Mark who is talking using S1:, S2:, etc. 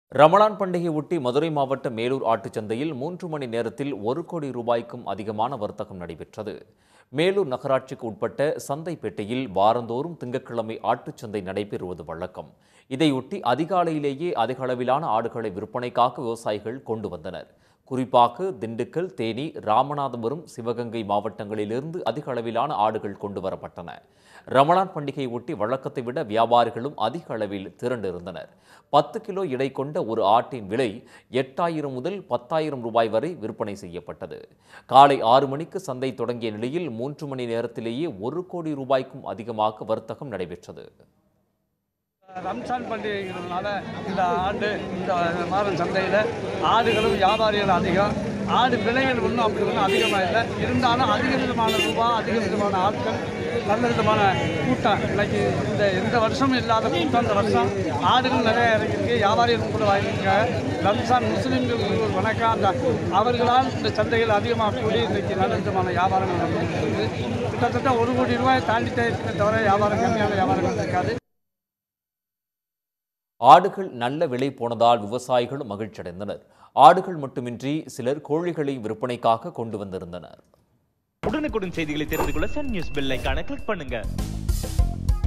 S1: ரமலான் பண்டிகை ஒட்டி மதுரை மாவட்ட மேலூர் ஆட்டுச் சந்தையில் மூன்று மணி நேரத்தில் ஒரு கோடி ரூபாய்க்கும் அதிகமான வர்த்தகம் நடைபெற்றது மேலூர் நகராட்சிக்கு உட்பட்ட சந்தைப்பேட்டையில் வாரந்தோறும் திங்கட்கிழமை ஆட்டுச் சந்தை நடைபெறுவது வழக்கம் இதையொட்டி அதிகாலையிலேயே அதிக அளவிலான ஆடுகளை விற்பனைக்காக விவசாயிகள் கொண்டு வந்தனர் குறிப்பாக திண்டுக்கல் தேனி ராமநாதபுரம் சிவகங்கை மாவட்டங்களிலிருந்து அதிக அளவிலான ஆடுகள் கொண்டு வரப்பட்டன ரமலான் பண்டிகையை ஒட்டி வழக்கத்தை விட வியாபாரிகளும் அதிக அளவில் திரண்டிருந்தனர் பத்து கிலோ எடை கொண்ட ஒரு ஆட்டின் விலை எட்டாயிரம் முதல் பத்தாயிரம் ரூபாய் வரை விற்பனை செய்யப்பட்டது காலை ஆறு மணிக்கு சந்தை தொடங்கிய நிலையில் மூன்று மணி நேரத்திலேயே ஒரு கோடி ரூபாய்க்கும் அதிகமாக வர்த்தகம் நடைபெற்றது
S2: ரம்ஜான் பண்டிகைங்கிறதுனால இந்த ஆண்டு இந்த மாதம் சந்தையில் ஆடுகளும் வியாபாரிகள் அதிகம் ஆடு விலைகள் ஒன்றும் அப்படி ஒன்றும் அதிகமாக இல்லை இருந்தாலும் அதிக விதமான ரூபா அதிக விதமான ஆட்கள் நல்ல விதமான கூட்டம் இன்னைக்கு இந்த எந்த வருஷமும் இல்லாத கூட்டம் இந்த வருஷம் ஆடுகள் நிறைய இறங்கியிருக்கு வியாபாரிகள் கூட வாங்கியிருக்காங்க ரம்ஜான் முஸ்லீம்களுக்கு ஒரு வணக்கம் அந்த அவர்களால் இந்த சந்தைகள் அதிகமாக கூடி இன்னைக்கு நல்ல விதமான வியாபாரங்கள் நடந்துட்டு இருக்கு கிட்டத்தட்ட ஒரு கோடி ரூபாய் தாண்டிட்டே இருக்குமே தவிர வியாபாரம் கம்மியான வியாபாரங்கள் இருக்காது
S1: ஆடுகள் நல்ல விலை போனதால் விவசாயிகள் மகிழ்ச்சியடைந்தனர் ஆடுகள் மட்டுமின்றி சிலர் கோழிகளை விற்பனைக்காக கொண்டு வந்திருந்தனர்
S3: உடனுக்குடன் செய்திகளை தெரிந்து கொள்ள சன் நியூஸ் பெல் ஐகானை கிளிக் பண்ணுங்க